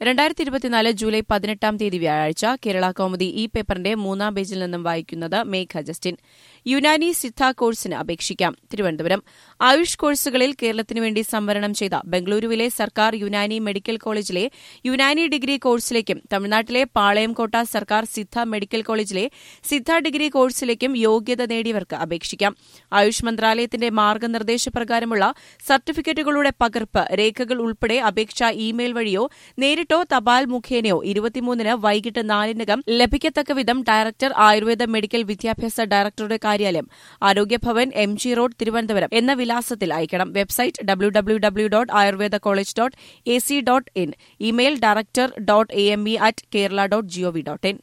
രണ്ടായിരത്തി ഇരുപത്തിനാല് ജൂലൈ പതിനെട്ടാം തീയതി വ്യാഴാഴ്ച കേരള കൗമുദി ഈ പേപ്പറിന്റെ മൂന്നാം പേജിൽ നിന്നും വായിക്കുന്നത് മേഘ ജസ്റ്റിൻ യുനാനി സിദ്ധ കോഴ്സിന് അപേക്ഷിക്കാം തിരുവനന്തപുരം ആയുഷ് കോഴ്സുകളിൽ കേരളത്തിനു വേണ്ടി സംവരണം ചെയ്ത ബംഗളൂരുവിലെ സർക്കാർ യുനാനി മെഡിക്കൽ കോളേജിലെ യുനാനി ഡിഗ്രി കോഴ്സിലേക്കും തമിഴ്നാട്ടിലെ പാളയംകോട്ട സർക്കാർ സിദ്ധ മെഡിക്കൽ കോളേജിലെ സിദ്ധ ഡിഗ്രി കോഴ്സിലേക്കും യോഗ്യത നേടിയവർക്ക് അപേക്ഷിക്കാം ആയുഷ് മന്ത്രാലയത്തിന്റെ മാർഗനിർദ്ദേശപ്രകാരമുള്ള സർട്ടിഫിക്കറ്റുകളുടെ പകർപ്പ് രേഖകൾ ഉൾപ്പെടെ അപേക്ഷ ഇമെയിൽ വഴിയോ നേരിട്ടോ തപാൽ മുഖേനയോ ഇരുപത്തിമൂന്നിന് വൈകിട്ട് നാലിനകം ലഭിക്കത്തക്ക വിധം ഡയറക്ടർ ആയുർവേദ മെഡിക്കൽ വിദ്യാഭ്യാസ ഡയറക്ടറുടെ കാര്യാലയം Arogyabhavan M G road Thiruvananthapuram എന്ന വിലാസത്തിൽ അയക്കണം website W W W dot Ayurveda college dot A C dot in email director dot A M E at Kerala dot GOV dot in